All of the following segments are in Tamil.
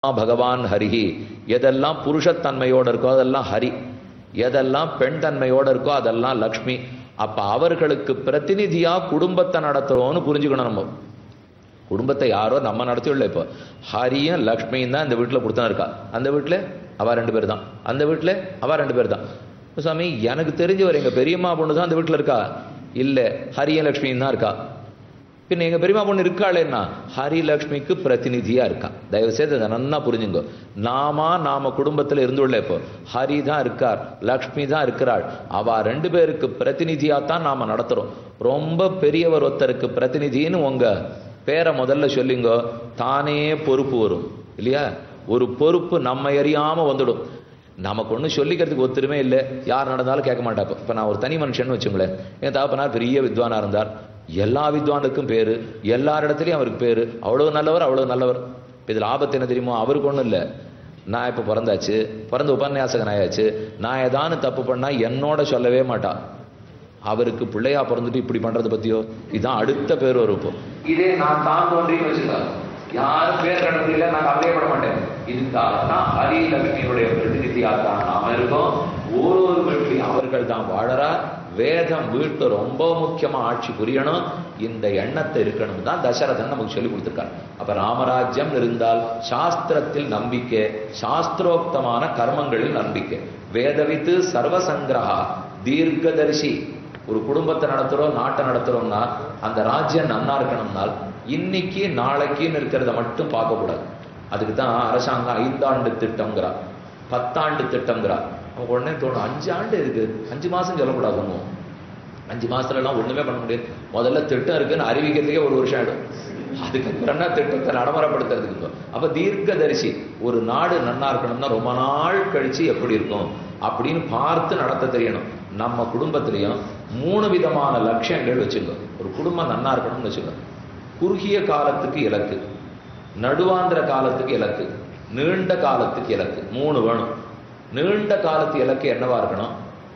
பகவான் ஹரிஹி எதெல்லாம் புருஷத்தன்மையோட இருக்கோ அதெல்லாம் ஹரி எதெல்லாம் பெண் தன்மையோட இருக்கோ அதெல்லாம் லக்ஷ்மி அப்ப அவர்களுக்கு பிரதிநிதியா குடும்பத்தை நடத்துறோம்னு புரிஞ்சுக்கணும் நம்ம குடும்பத்தை யாரோ நம்ம நடத்தியுள்ள இப்போ ஹரியும் லக்ஷ்மியும் தான் இந்த வீட்டில் கொடுத்தா இருக்கா அந்த வீட்டில் அவ ரெண்டு பேர் தான் அந்த வீட்டில் அவ ரெண்டு பேர் தான் சாமி எனக்கு தெரிஞ்சவர் எங்க பெரியம்மா பொண்ணு தான் அந்த வீட்டில் இருக்கா இல்லை ஹரியும் லக்ஷ்மியும் தான் இருக்கா பின்ன எங்க பெரியம்மா பொண்ணு இருக்காளேன்னா ஹரிலக்ஷ்மிக்கு பிரதிநிதியா இருக்கா தயவு செய்து அதை நன்னா புரிஞ்சுங்க நாமா நாம குடும்பத்துல இருந்துள்ள இப்போ ஹரி தான் இருக்கார் லக்ஷ்மி தான் இருக்கிறாள் அவ ரெண்டு பேருக்கு பிரதிநிதியா தான் நாம நடத்துறோம் ரொம்ப பெரியவர் ஒருத்தருக்கு பிரதிநிதின்னு உங்க பேரை முதல்ல சொல்லிங்க தானே பொறுப்பு வரும் இல்லையா ஒரு பொறுப்பு நம்ம எறியாம வந்துடும் நமக்கு ஒன்றும் சொல்லிக்கிறதுக்கு ஒத்துருமே இல்லை யார் நடந்தாலும் கேட்க மாட்டாப்போ இப்போ நான் ஒரு தனி மனுஷன் வச்சுங்களேன் என் தகப்பனார் பெரிய வித்வானா இருந்தார் எல்லா வித்வானுக்கும் பேரு எல்லாரிடத்துலையும் அவருக்கு பேரு அவ்வளவு நல்லவர் அவ்வளவு நல்லவர் இதில் ஆபத்து என்ன தெரியுமோ அவருக்கு ஒன்றும் இல்லை நான் இப்போ பிறந்தாச்சு பிறந்த உபன்யாசகன் ஆயாச்சு நான் ஏதானு தப்பு பண்ணா என்னோட சொல்லவே மாட்டா அவருக்கு பிள்ளையா பிறந்துட்டு இப்படி பண்றதை பத்தியோ இதான் அடுத்த பேர் வரும் இப்போ இதே நான் தான் தோன்றின்னு வச்சுக்கலாம் யாரும் பேர் கண்டுபிடிக்கல நான் கவலையப்பட மாட்டேன் இதுக்காக தான் ஹரி லக்ஷ்மியுடைய பிரதிநிதியாக தான் நாம இருக்கோம் ஒரு ஒரு வீட்லையும் அவர்கள் தான் வாழறா வேதம் வீட்டு ரொம்ப முக்கியமா ஆட்சி புரியணும் இந்த எண்ணத்தை இருக்கணும் தான் தசரதன் நமக்கு சொல்லி கொடுத்திருக்கார் அப்ப ராமராஜ்யம் இருந்தால் சாஸ்திரத்தில் நம்பிக்கை சாஸ்திரோக்தமான கர்மங்களில் நம்பிக்கை வேதவித்து சர்வசங்கிரகா தீர்க்கதரிசி ஒரு குடும்பத்தை நடத்துறோம் நாட்டை நடத்துறோம்னா அந்த ராஜ்யம் நன்னா இருக்கணும்னால் இன்னைக்கு நாளைக்குன்னு இருக்கிறத மட்டும் பார்க்கக்கூடாது அதுக்கு தான் அரசாங்கம் ஐந்தாண்டு திட்டம்ங்கிறா பத்தாண்டு திட்டம்ங்கிறா நமக்கு உடனே தோணும் அஞ்சு ஆண்டு இருக்கு அஞ்சு மாசம் சொல்லக்கூடாது ஒன்றும் அஞ்சு மாசத்துல எல்லாம் ஒண்ணுமே பண்ண முடியாது முதல்ல திட்டம் இருக்குன்னு அறிவிக்கிறதுக்கே ஒரு வருஷம் ஆயிடும் அதுக்கப்புறம் தான் திட்டத்தை நடைமுறைப்படுத்துறதுக்கு அப்ப தீர்க்கதரிசி ஒரு நாடு நன்னா இருக்கணும்னா ரொம்ப நாள் கழிச்சு எப்படி இருக்கும் அப்படின்னு பார்த்து நடத்த தெரியணும் நம்ம குடும்பத்திலையும் மூணு விதமான லட்சியங்கள் வச்சுங்க ஒரு குடும்பம் நன்னா இருக்கணும்னு வச்சுங்க குறுகிய காலத்துக்கு இலக்கு நடுவாந்திர காலத்துக்கு இலக்கு நீண்ட காலத்துக்கு இலக்கு மூணு வேணும் நீண்ட காலத்து இலக்கு என்னவா இருக்கணும்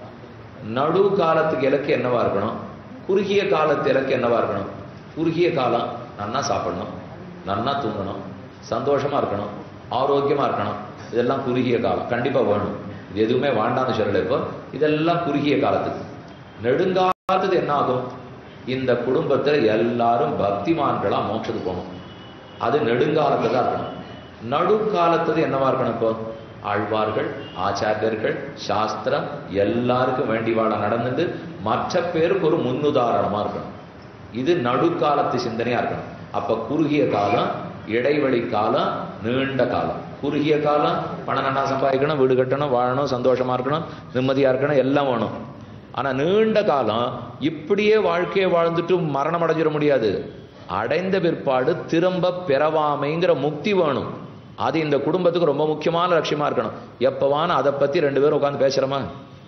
நடு காலத்துக்கு இலக்கு என்னவா இருக்கணும் குறுகிய காலத்து இலக்கு என்னவா இருக்கணும் குறுகிய காலம் நன்னா சாப்பிடணும் நன்னா தூங்கணும் சந்தோஷமா இருக்கணும் ஆரோக்கியமா இருக்கணும் இதெல்லாம் குறுகிய காலம் கண்டிப்பா வேணும் இது எதுவுமே வேண்டாம்னு சொல்லல இப்போ இதெல்லாம் குறுகிய காலத்துக்கு நெடுங்காலத்துக்கு என்ன ஆகும் இந்த குடும்பத்துல எல்லாரும் பக்திமான்களா மோட்சத்துக்கு போகணும் அது நெடுங்காலத்துல தான் இருக்கணும் நடுக்காலத்துக்கு என்னவா இருக்கணும் இப்போ ஆழ்வார்கள் ஆச்சாரியர்கள் சாஸ்திரம் எல்லாருக்கும் வேண்டி வாழ நடந்துட்டு மற்ற பேருக்கு ஒரு முன்னுதாரணமா இருக்கணும் இது நடுக்காலத்து சிந்தனையா இருக்கணும் அப்ப குறுகிய காலம் இடைவெளி காலம் நீண்ட காலம் குறுகிய காலம் பணம் நல்லா சம்பாதிக்கணும் வீடு கட்டணும் வாழணும் சந்தோஷமா இருக்கணும் நிம்மதியா இருக்கணும் எல்லாம் வேணும் ஆனா நீண்ட காலம் இப்படியே வாழ்க்கையை வாழ்ந்துட்டு மரணம் அடைஞ்சிட முடியாது அடைந்த பிற்பாடு திரும்ப பிறவாமைங்கிற முக்தி வேணும் அது இந்த குடும்பத்துக்கு ரொம்ப முக்கியமான லட்சியமா இருக்கணும் எப்பவான அதை பத்தி ரெண்டு பேரும் உட்காந்து பேசுறோமா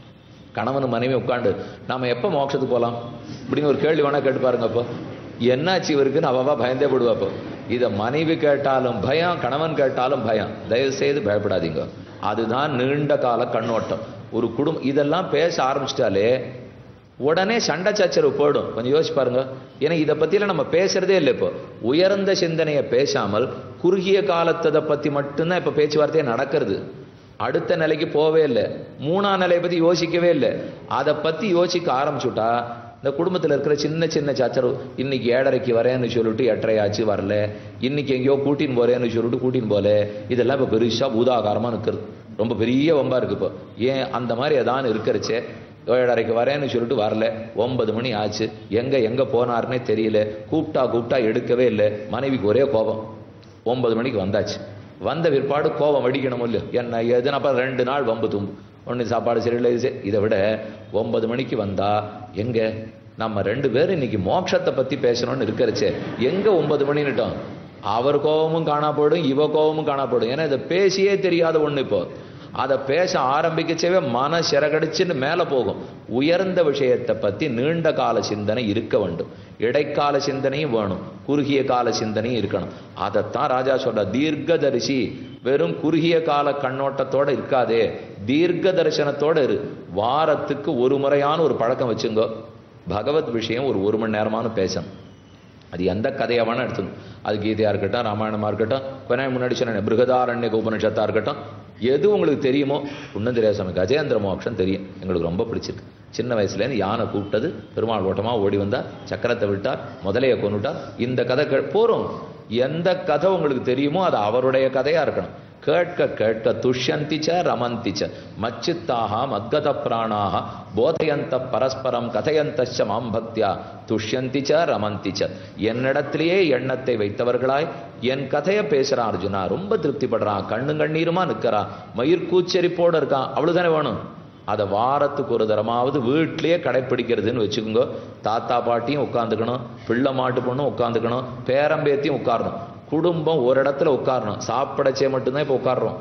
கணவன் மனைவி உட்காந்து நாம எப்ப மோட்சத்துக்கு போகலாம் இப்படின்னு ஒரு கேள்வி வேணா கேட்டு பாருங்க அப்போ என்னாச்சு இவருக்குன்னு அவவா பயந்தே போடுவா அப்போ இதை மனைவி கேட்டாலும் பயம் கணவன் கேட்டாலும் பயம் தயவு செய்து பயப்படாதீங்க அதுதான் நீண்ட கால கண்ணோட்டம் ஒரு குடும்பம் இதெல்லாம் பேச ஆரம்பிச்சிட்டாலே உடனே சண்டை சச்சரவு போயிடும் கொஞ்சம் யோசிச்சு பாருங்க ஏன்னா இதை பத்தியில நம்ம பேசுறதே இல்லை இப்போ உயர்ந்த சிந்தனையை பேசாமல் குறுகிய காலத்தை பத்தி மட்டும்தான் இப்ப பேச்சுவார்த்தையே நடக்கிறது அடுத்த நிலைக்கு போவே இல்லை மூணாம் நிலையை பத்தி யோசிக்கவே இல்லை அதை பத்தி யோசிக்க ஆரம்பிச்சுட்டா இந்த குடும்பத்தில் இருக்கிற சின்ன சின்ன சச்சரவு இன்னைக்கு ஏழரைக்கு வரேன்னு சொல்லிட்டு எட்டரை ஆச்சு வரல இன்னைக்கு எங்கேயோ கூட்டின்னு போறேன்னு சொல்லிட்டு கூட்டின்னு போல இதெல்லாம் இப்போ பெருசா பூதாகாரமா நிற்கிறது ரொம்ப பெரிய வம்பா இருக்கு இப்போ ஏன் அந்த மாதிரி ஏதானு இருக்கிறச்சே ஏழரைக்கு வரேன்னு சொல்லிட்டு வரல ஒன்பது மணி ஆச்சு எங்க எங்க போனாருன்னே தெரியல கூப்பிட்டா கூப்பிட்டா எடுக்கவே இல்லை மனைவிக்கு ஒரே கோபம் ஒன்பது மணிக்கு வந்தாச்சு வந்த பிற்பாடு கோபம் வடிக்கணும் இல்லையோ என்ன எதுனப்ப ரெண்டு நாள் வம்பு தும்பு ஒன்று சாப்பாடு சரியில்லை இது இதை விட ஒன்பது மணிக்கு வந்தா எங்க நம்ம ரெண்டு பேரும் இன்னைக்கு மோட்சத்தை பத்தி பேசணும்னு இருக்கிறச்சே எங்க ஒன்பது மணின்னுட்டோம் அவர் கோபமும் காணா போயிடும் இவ கோபமும் காணா போயிடும் ஏன்னா இதை பேசியே தெரியாத ஒண்ணு இப்போ அதை பேச ஆரம்பிக்கச்சவே மன சிறகடிச்சுன்னு மேல போகும் உயர்ந்த விஷயத்தை பத்தி நீண்ட கால சிந்தனை இருக்க வேண்டும் இடைக்கால சிந்தனையும் வேணும் குறுகிய கால சிந்தனையும் இருக்கணும் அதைத்தான் ராஜா சொல்ற தீர்க்கதரிசி வெறும் குறுகிய கால கண்ணோட்டத்தோட இருக்காதே தீர்க்க தரிசனத்தோட இரு வாரத்துக்கு ஒரு முறையான ஒரு பழக்கம் வச்சுங்கோ பகவத் விஷயம் ஒரு ஒரு மணி நேரமான பேசணும் அது எந்த கதையை வேணா எடுத்துக்கணும் அது கீதையா இருக்கட்டும் ராமாயணமா இருக்கட்டும் கொஞ்ச நாள் முன்னாடி சொன்ன பிருகதாரண்ய உபனிஷத்தா இருக்கட்டும் எது உங்களுக்கு தெரியுமோ ஒன்றும் தெரியாது சாமி கஜேந்திர மோட்சம் தெரியும் எங்களுக்கு ரொம்ப பிடிச்சிருக்கு சின்ன வயசுலேருந்து யானை கூப்பிட்டது பெருமாள் ஓட்டமா ஓடி வந்தார் சக்கரத்தை விட்டார் முதலையை கொண்டுட்டார் இந்த கதை கே- போறோம் எந்த கதை உங்களுக்கு தெரியுமோ அது அவருடைய கதையா இருக்கணும் கேட்க கேட்க துஷ்யந்தி ச ரமந்தி ச மச்சித்தாக மத்கத பிராணாக போதயந்த பரஸ்பரம் கதையந்தச்ச மாம் பக்தியா துஷ்யந்தி ச ரமந்தி ச என்னிடத்திலேயே எண்ணத்தை வைத்தவர்களாய் என் கதையை பேசுறான் அர்ஜுனா ரொம்ப திருப்திப்படுறான் கண்ணு கண்ணீருமா நிற்கிறான் மயிர்கூச்சரிப்போட இருக்கான் அவ்வளவுதானே வேணும் அதை வாரத்துக்கு ஒரு தரமாவது வீட்டிலேயே கடைப்பிடிக்கிறதுன்னு வச்சுக்கோங்க தாத்தா பாட்டியும் உட்காந்துக்கணும் பிள்ளை மாட்டு பொண்ணும் உட்காந்துக்கணும் பேரம்பேத்தியும் உட்காரணும் குடும்பம் ஒரு இடத்துல உட்காரணும் சாப்பிடச்சே மட்டும்தான் இப்போ உட்கார்றோம்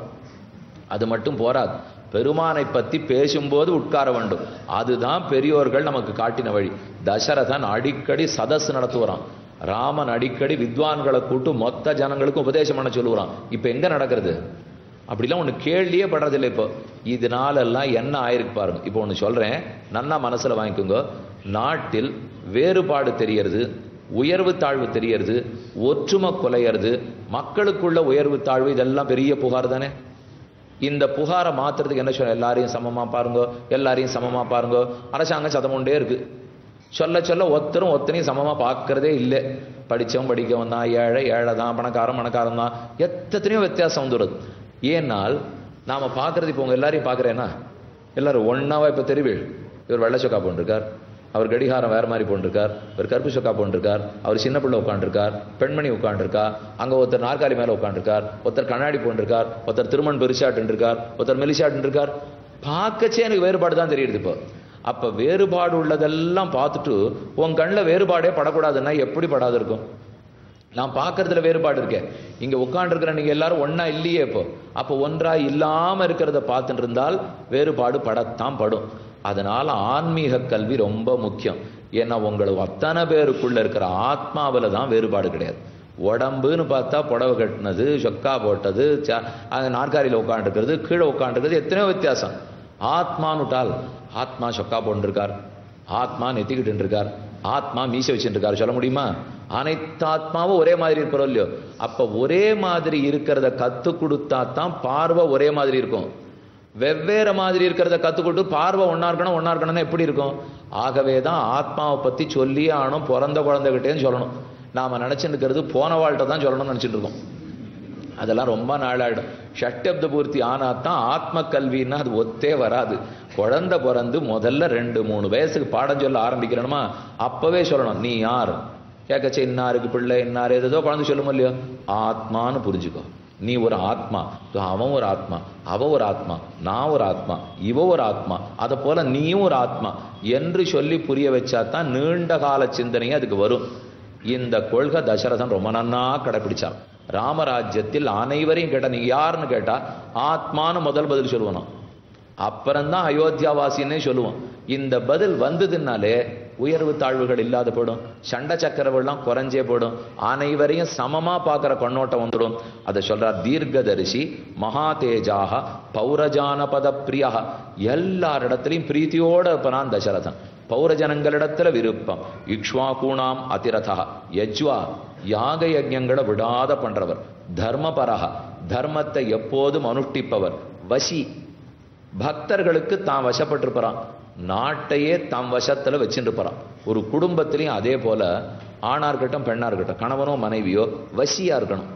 அது மட்டும் போராது பெருமானை பத்தி பேசும்போது உட்கார வேண்டும் அதுதான் பெரியோர்கள் நமக்கு காட்டின வழி தசரதன் அடிக்கடி சதஸ் நடத்துவான் ராமன் அடிக்கடி வித்வான்களை கூட்டு மொத்த ஜனங்களுக்கும் உபதேசம் பண்ண சொல்லுவான் இப்ப எங்க நடக்கிறது அப்படிலாம் ஒண்ணு கேள்வியே படுறதில்லை இப்போ இதனால எல்லாம் என்ன ஆயிருக்கு பாருங்க இப்போ ஒண்ணு சொல்றேன் நன்னா மனசுல வாங்கிக்கோங்க நாட்டில் வேறுபாடு தெரியறது உயர்வு தாழ்வு தெரியறது ஒற்றுமை குலையறது மக்களுக்குள்ள உயர்வு தாழ்வு இதெல்லாம் பெரிய புகார் தானே இந்த புகாரை மாத்துறதுக்கு என்ன சொல்ல எல்லாரையும் சமமா பாருங்க எல்லாரையும் சமமா பாருங்க அரசாங்கம் சதமுண்டே இருக்கு சொல்ல சொல்ல ஒருத்தரும் ஒத்தனையும் சமமா பார்க்கறதே இல்லை படிச்சவன் படிக்கவன் தான் ஏழை ஏழை தான் பணக்காரன் பணக்காரன் தான் எத்தனையோ வித்தியாசம் வந்துடுது ஏனால் நாம பார்க்கறது இப்போ உங்க எல்லாரையும் பார்க்கறேன்னா எல்லாரும் ஒன்னாவா இப்ப தெரிவீள் இவர் வெள்ளை சொக்கா போட்டிருக்கார் அவர் கடிகாரம் வேற மாதிரி போட்டிருக்கார் இவர் கருப்பு சொக்கா போட்டிருக்கார் அவர் சின்ன பிள்ளை உட்காந்துருக்கார் பெண்மணி உட்காந்துருக்கா அங்க ஒருத்தர் நாற்காலி மேல உட்காந்துருக்கார் ஒருத்தர் கண்ணாடி போட்டிருக்கார் ஒருத்தர் திருமண் பெருசாட்டு இருக்கார் ஒருத்தர் மெலிசாட்டு இருக்கார் பார்க்கச்சே எனக்கு வேறுபாடு தான் தெரியுது இப்போ அப்ப வேறுபாடு உள்ளதெல்லாம் பார்த்துட்டு உன் கண்ணில் வேறுபாடே படக்கூடாதுன்னா எப்படி படாது இருக்கும் நான் பார்க்கறதுல வேறுபாடு இருக்கே இங்க உட்கார்ந்துருக்கிற நீங்க எல்லாரும் ஒண்ணா இல்லையே இப்போ அப்போ ஒன்றா இல்லாம இருக்கிறத பார்த்துட்டு இருந்தால் வேறுபாடு படத்தான் படும் அதனால ஆன்மீக கல்வி ரொம்ப முக்கியம் ஏன்னா உங்களுக்கு அத்தனை பேருக்குள்ள இருக்கிற ஆத்மாவில் தான் வேறுபாடு கிடையாது உடம்புன்னு பார்த்தா புடவை கட்டினது சொக்கா போட்டது ச- அங்க நாற்காலியில் உட்காந்துருக்கிறது கீழே உட்காந்துருக்கிறது எத்தனையோ வித்தியாசம் ஆத்மானுட்டால் ஆத்மா சொக்கா போட்டிருக்கார் ஆத்மா நெத்திக்கிட்டு இருக்கார் ஆத்மா மீச வச்சுட்டு இருக்கார் சொல்ல முடியுமா அனைத்து ஆத்மாவும் ஒரே மாதிரி இருக்கிறோம் இல்லையோ அப்ப ஒரே மாதிரி இருக்கிறத கத்து கொடுத்தா தான் பார்வை ஒரே மாதிரி இருக்கும் வெவ்வேறு மாதிரி இருக்கிறத கத்துக்கிட்டு பார்வை ஒண்ணா இருக்கணும் ஒண்ணா இருக்கணும்னா எப்படி இருக்கும் ஆகவே தான் ஆத்மாவை பத்தி சொல்லியே ஆகணும் பிறந்த குழந்தைகிட்டேன்னு சொல்லணும் நாம நினைச்சுட்டு இருக்கிறது போன வாழ்கிட்ட தான் சொல்லணும்னு நினைச்சிட்டு இருக்கோம் அதெல்லாம் ரொம்ப நாளாயிடும் ஷட்டப்த பூர்த்தி ஆனா தான் ஆத்ம கல்வின்னா அது ஒத்தே வராது குழந்தை பிறந்து முதல்ல ரெண்டு மூணு வயசுக்கு பாடம் சொல்ல ஆரம்பிக்கிறணுமா அப்பவே சொல்லணும் நீ யார் கேட்கச்சே இன்னாருக்கு பிள்ளை இன்னார் ஏதோ குழந்தை சொல்லுமோ இல்லையோ ஆத்மான்னு புரிஞ்சுக்கோ நீ ஒரு ஆத்மா அவன் ஒரு ஆத்மா அவ ஒரு ஆத்மா நான் ஒரு ஆத்மா இவ ஒரு ஆத்மா அதை போல நீயும் ஒரு ஆத்மா என்று சொல்லி புரிய வச்சா தான் நீண்ட கால சிந்தனையே அதுக்கு வரும் இந்த கொள்கை தசரதன் ரொம்ப நன்னா கடைபிடிச்சான் ராமராஜ்யத்தில் அனைவரையும் கேட்டா நீங்க யாருன்னு கேட்டா ஆத்மான்னு முதல் பதில் சொல்லுவனும் அப்புறம்தான் அயோத்தியாவாசின்னே சொல்லுவோம் இந்த பதில் வந்ததுனாலே உயர்வு தாழ்வுகள் இல்லாத போடும் சண்டை சக்கரவெல்லாம் குறைஞ்சே போடும் அனைவரையும் சமமா பார்க்கிற கண்ணோட்டம் வந்துடும் அதை சொல்றார் தீர்க்கதரிசி மகா தேஜாக பௌரஜானபத பிரியா எல்லாரிடத்திலையும் பிரீத்தியோட இருப்பான் தசரதன் பௌரஜனங்களிடத்துல விருப்பம் இக்ஷ்வாகூணாம் அதிரதா யஜ்வா யாக யஜ்ஞங்களை விடாத பண்றவர் தர்மபரக தர்மத்தை எப்போதும் அனுஷ்டிப்பவர் வசி பக்தர்களுக்கு தான் வசப்பட்டிருப்பான் நாட்டையே தம் வசத்துல வச்சுருப்பான் ஒரு குடும்பத்திலையும் அதே போல ஆணா இருக்கட்டும் பெண்ணா இருக்கட்டும் கணவனோ மனைவியோ வசியா இருக்கணும்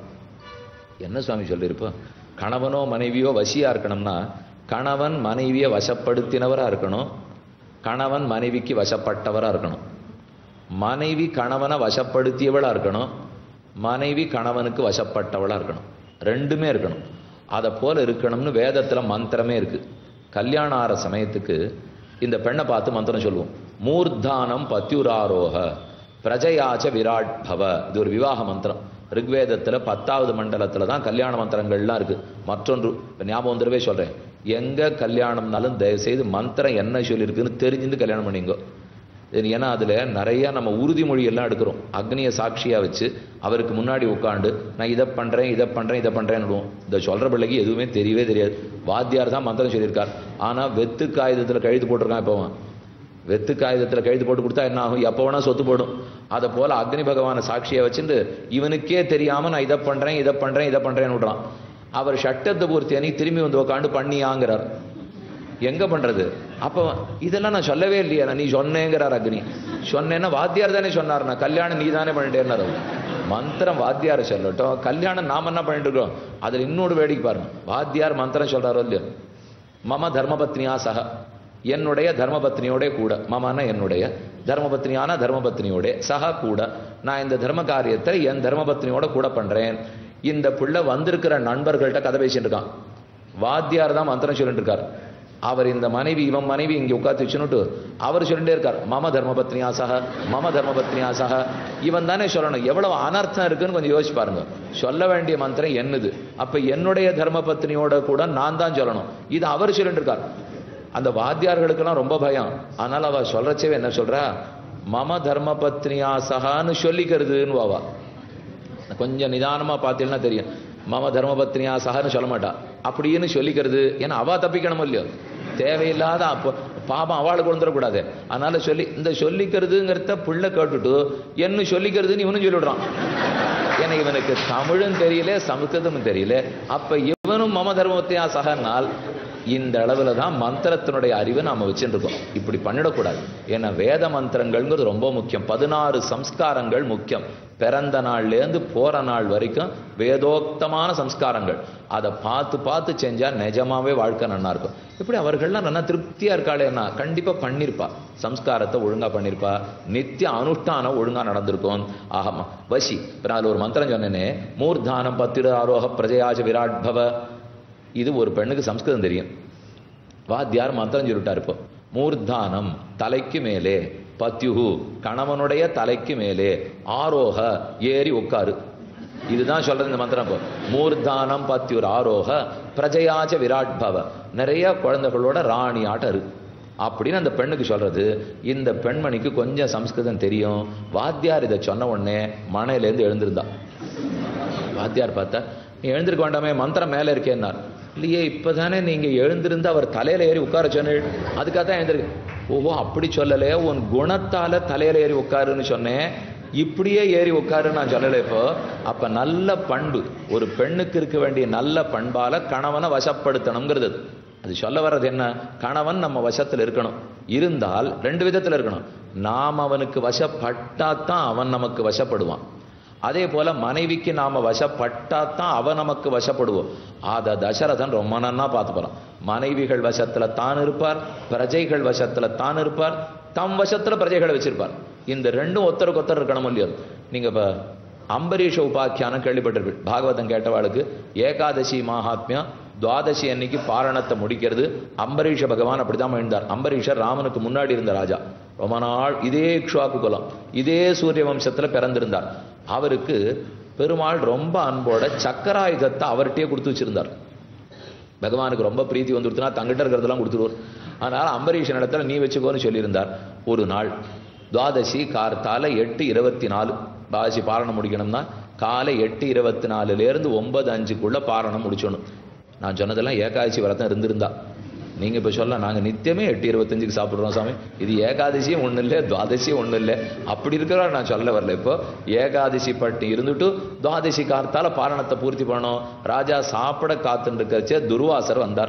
என்ன சுவாமி சொல்லியிருப்ப கணவனோ மனைவியோ வசியா இருக்கணும்னா கணவன் மனைவியை வசப்படுத்தினவரா இருக்கணும் கணவன் மனைவிக்கு வசப்பட்டவரா இருக்கணும் மனைவி கணவனை வசப்படுத்தியவளா இருக்கணும் மனைவி கணவனுக்கு வசப்பட்டவளா இருக்கணும் ரெண்டுமே இருக்கணும் அதை போல இருக்கணும்னு வேதத்துல மந்திரமே இருக்கு கல்யாணம் ஆற சமயத்துக்கு இந்த பெண்ணை பார்த்து மந்திரம் சொல்லுவோம் மூர்தானம் பத்யுராரோக பிரஜயாச்ச விராட் பவ இது ஒரு விவாக மந்திரம் ரிக்வேதத்துல பத்தாவது மண்டலத்துல தான் கல்யாண மந்திரங்கள்லாம் இருக்கு மற்றொன்று இப்ப ஞாபகம் வந்துடவே சொல்றேன் எங்க கல்யாணம்னாலும் தயவு செய்து மந்திரம் என்ன சொல்லியிருக்குன்னு தெரிஞ்சுட்டு கல்யாணம் பண்ணிங்கோ இது ஏன்னா அதுல நிறைய நம்ம உறுதிமொழி எல்லாம் எடுக்கிறோம் அக்னியை சாட்சியா வச்சு அவருக்கு முன்னாடி உட்காந்து நான் இதை பண்றேன் இதை பண்றேன் இதை பண்றேன்னு இந்த சொல்ற பிள்ளைக்கு எதுவுமே தெரியவே தெரியாது வாத்தியார் தான் மந்திரம் சொல்லியிருக்கார் ஆனா வெத்து காகிதத்துல கழுத்து போட்டிருக்கான் இப்போ அவன். வெத்து காகிதத்துல கழுத்து போட்டு கொடுத்தா என்ன ஆகும் எப்போ வேணா சொத்து போடும் அதை போல அக்னி பகவானை சாட்சியை வச்சுட்டு இவனுக்கே தெரியாம நான் இதை பண்றேன் இதை பண்றேன் இதை பண்றேன்னு விடுறான் அவர் சட்டத்தை பூர்த்தி அன்னைக்கு திரும்பி வந்து உட்காந்து பண்ணியாங்கிறார் எங்க பண்றது அப்போ இதெல்லாம் நான் சொல்லவே இல்லையா நீ சொன்னேங்கிறார் அக்னி சொன்னேன்னா வாத்தியார் தானே சொன்னார் நான் கல்யாணம் நீ தானே பண்ணிட்டேன்னாரு மந்திரம் வாத்தியார் சொல்லட்டும் கல்யாணம் நாம என்ன பண்ணிட்டு இருக்கோம் அதுல இன்னொரு வேடிக்கை பாருங்க வாத்தியார் மந்திரம் சொல்றாரோ இல்லையோ மம தர்மபத்னியா சக என்னுடைய தர்மபத்னியோட கூட மமனா என்னுடைய தர்மபத்னியான தர்மபத்னியோட சக கூட நான் இந்த தர்ம காரியத்தை என் தர்மபத்னியோட கூட பண்றேன் இந்த பிள்ளை வந்திருக்கிற நண்பர்கள்ட்ட கதை பேசிட்டு இருக்கான் வாத்தியார் தான் மந்திரம் சொல்லிட்டு இருக்கார் அவர் இந்த மனைவி இவன் மனைவி இங்க உட்காந்து வச்சுன்னுட்டு அவர் சொல்லிட்டே இருக்கார் மம தர்மபத்னியா சக மம தர்மபத்னியா சக இவன் தானே சொல்லணும் எவ்வளவு அனர்த்தம் இருக்குன்னு கொஞ்சம் யோசிச்சு பாருங்க சொல்ல வேண்டிய மந்திரம் என்னது அப்ப என்னுடைய தர்மபத்னியோட கூட நான் தான் சொல்லணும் இது அவர் சொல்லிட்டு இருக்கார் அந்த வாத்தியார்களுக்கெல்லாம் ரொம்ப பயம் ஆனால் அவ சொல்றச்சவே என்ன சொல்றா மம தர்மபத்னியா சகான்னு சொல்லிக்கிறதுன்னு வாவா கொஞ்சம் நிதானமா பார்த்தீங்கன்னா தெரியும் மம தர்மபத்னியா சகன்னு சொல்ல மாட்டா அப்படின்னு சொல்லிக்கிறது ஏன்னா அவ தப்பிக்கணும் இல்லையோ தேவையில்லாத அப்போ பாபம் அவளுக்கு வந்துடக்கூடாது அதனால சொல்லி இந்த சொல்லிக்கிறதுங்கிறத புள்ள கேட்டுட்டு என்ன சொல்லிக்கிறதுன்னு இவனும் சொல்லிவிடுறான் ஏன்னா இவனுக்கு தமிழும் தெரியல சமஸ்கிருதமும் தெரியல அப்ப இவனும் மம தர்மத்தையா சகனால் இந்த அளவுல தான் மந்திரத்தினுடைய அறிவை நாம வச்சுட்டு இருக்கோம் இப்படி பண்ணிடக்கூடாது ஏன்னா வேத மந்திரங்கள்ங்கிறது ரொம்ப முக்கியம் பதினாறு சம்ஸ்காரங்கள் முக்கியம் பிறந்த நாள்லேருந்து போற நாள் வரைக்கும் வேதோக்தமான சம்ஸ்காரங்கள் அதை பார்த்து பார்த்து செஞ்சா நிஜமாவே வாழ்க்கை நல்லா இருக்கும் இப்படி அவர்கள்லாம் நல்லா திருப்தியா இருக்காளேன்னா கண்டிப்பா பண்ணிருப்பா சம்ஸ்காரத்தை ஒழுங்கா பண்ணிருப்பா நித்திய அனுஷ்டானம் ஒழுங்கா நடந்திருக்கும் ஆஹமா வசி இப்ப நான் அதுல ஒரு மந்திரம் சொன்னேனே மூர்தானம் பத்திர ஆரோக பிரஜயாஜ விராட் பவ இது ஒரு பெண்ணுக்கு சம்ஸ்கிருதம் தெரியும் வாத்தியார் மந்திரம் சொல்லிட்டார் இப்போ மூர்தானம் தலைக்கு மேலே பத்யுகு கணவனுடைய தலைக்கு மேலே ஆரோக ஏறி உட்காரு இதுதான் சொல்றது இந்த மந்திரம் இப்போ மூர்தானம் பத்யுர் ஆரோக பிரஜயாச்ச விராட் பவ நிறைய குழந்தைகளோட ராணி ஆட்டம் இருக்கு அப்படின்னு அந்த பெண்ணுக்கு சொல்றது இந்த பெண்மணிக்கு கொஞ்சம் சம்ஸ்கிருதம் தெரியும் வாத்தியார் இதை சொன்ன உடனே மனையிலேருந்து எழுந்திருந்தா வாத்தியார் பார்த்தா நீ எழுந்திருக்க வேண்டாமே மந்திரம் மேலே இருக்கேன்னார் இல்லையே இப்பதானே நீங்க எழுந்திருந்து அவர் தலையில ஏறி உட்கார சொன்னீள் அதுக்காக தான் எழுந்திருக்கு ஓஹோ அப்படி சொல்லலே உன் குணத்தால தலையில ஏறி உட்காருன்னு சொன்னேன் இப்படியே ஏறி உட்காருன்னு நான் சொல்லலை இப்போ அப்ப நல்ல பண்பு ஒரு பெண்ணுக்கு இருக்க வேண்டிய நல்ல பண்பால கணவனை வசப்படுத்தணுங்கிறது அது. அது சொல்ல வர்றது என்ன கணவன் நம்ம வசத்துல இருக்கணும் இருந்தால் ரெண்டு விதத்துல இருக்கணும் நாம் அவனுக்கு வசப்பட்டாதான் அவன் நமக்கு வசப்படுவான் அதே போல மனைவிக்கு நாம வசப்பட்டாதான் அவ நமக்கு வசப்படுவோம் அத தசரதன் ரொம்ப நன்னா பார்த்து போறான் மனைவிகள் வசத்துல தான் இருப்பார் பிரஜைகள் வசத்துல தான் இருப்பார் தம் வசத்துல பிரஜைகளை வச்சிருப்பார் இந்த ரெண்டும் ஒத்தருக்கு ஒத்தர் இருக்கணும் இல்லையோ நீங்க இப்ப அம்பரீஷ உபாக்கியானம் கேள்விப்பட்டிருப்பீங்க பாகவதம் கேட்டவாளுக்கு ஏகாதசி மகாத்மியம் துவாதசி அன்னைக்கு பாரணத்தை முடிக்கிறது அம்பரீஷ பகவான் அப்படிதான் எழுந்தார் அம்பரீஷர் ராமனுக்கு முன்னாடி இருந்த ராஜா ரொம்ப நாள் இதே இக்ஷ்வாக்கு குலம் இதே சூரிய வம்சத்துல பிறந்திருந்தார் அவருக்கு பெருமாள் ரொம்ப அன்போட சக்கராயுதத்தை அவர்கிட்டயே கொடுத்து வச்சிருந்தார் பகவானுக்கு ரொம்ப பிரீத்தி வந்துடுத்துனா தங்கிட்ட இருக்கிறதெல்லாம் கொடுத்துருவார் அதனால அம்பரீஷன் இடத்துல நீ வச்சுக்கோன்னு சொல்லியிருந்தார் ஒரு நாள் துவாதசி கார்த்தால எட்டு இருபத்தி நாலு துவாதசி பாரணம் முடிக்கணும்னா காலை எட்டு இருபத்தி நாலுலேருந்து ஒன்பது அஞ்சுக்குள்ள பாரணம் முடிச்சணும் நான் சொன்னதெல்லாம் ஏகாதசி விரதம் இருந்திருந்தா நீங்க இப்ப சொல்ல நாங்க நித்தியமே எட்டு இருபத்தஞ்சுக்கு சாப்பிடுறோம் சாமி இது ஏகாதசியும் ஒண்ணு இல்லை துவாதசியும் ஒண்ணு இல்லை அப்படி இருக்கிற நான் சொல்ல வரல இப்போ ஏகாதசி பட்டு இருந்துட்டு துவாதசி கார்த்தால பாரணத்தை பூர்த்தி பண்ணோம் ராஜா சாப்பிட காத்துட்டு இருக்கச்சே துர்வாசர் வந்தார்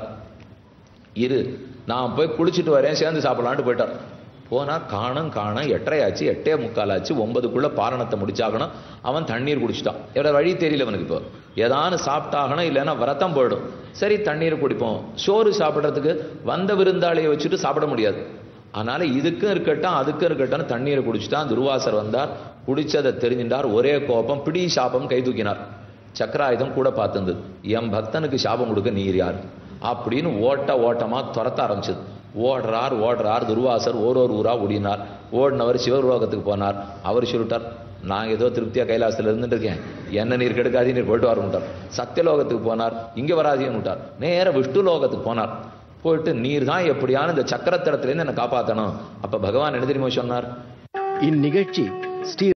இரு நான் போய் குளிச்சுட்டு வரேன் சேர்ந்து சாப்பிடலான்ட்டு போயிட்டார் போனா காணும் காணும் எட்டரையாச்சு எட்டே முக்காலாச்சு ஒன்பதுக்குள்ள பாரணத்தை முடிச்சாகணும் அவன் தண்ணீர் குடிச்சிட்டான் எவ்வளோ வழி தெரியல அவனுக்கு இப்போ ஏதானு சாப்பிட்டாகணும் இல்லைன்னா விரதம் போயிடும் சரி தண்ணீர் குடிப்போம் சோறு சாப்பிட்றதுக்கு வந்த விருந்தாளியை வச்சுட்டு சாப்பிட முடியாது அதனால இதுக்கும் இருக்கட்டும் அதுக்கும் இருக்கட்டும் தண்ணீரை குடிச்சிட்டான் துர்வாசர் வந்தார் குடிச்சதை தெரிஞ்சின்றார் ஒரே கோபம் பிடி சாபம் கை தூக்கினார் சக்கராயுதம் கூட பார்த்துருந்தது என் பக்தனுக்கு சாபம் கொடுக்க நீர் யார் அப்படின்னு ஓட்ட ஓட்டமா துரத்த ஆரம்பிச்சது ஓடுறார் ஓடுறார் துர்வாசர் ஒரு ஒரு ஊரா ஓடினார் ஓடினவர் சிவலோகத்துக்கு போனார் அவர் சொல்லிட்டார் நான் ஏதோ திருப்தியா கைலாசத்துல இருந்துட்டு இருக்கேன் என்ன நீர் கெடுக்காதே நீர் போயிட்டு வரமுட்டார் சத்தியலோகத்துக்கு போனார் இங்க வராதீன்னு விட்டார் நேர விஷ்ணு லோகத்துக்கு போனார் போயிட்டு நீர் தான் எப்படியான இந்த சக்கரத்தடத்திலேருந்து என்னை காப்பாற்றணும் அப்ப பகவான் என்ன தெரியுமா சொன்னார் இந்நிகழ்ச்சி ஸ்ரீ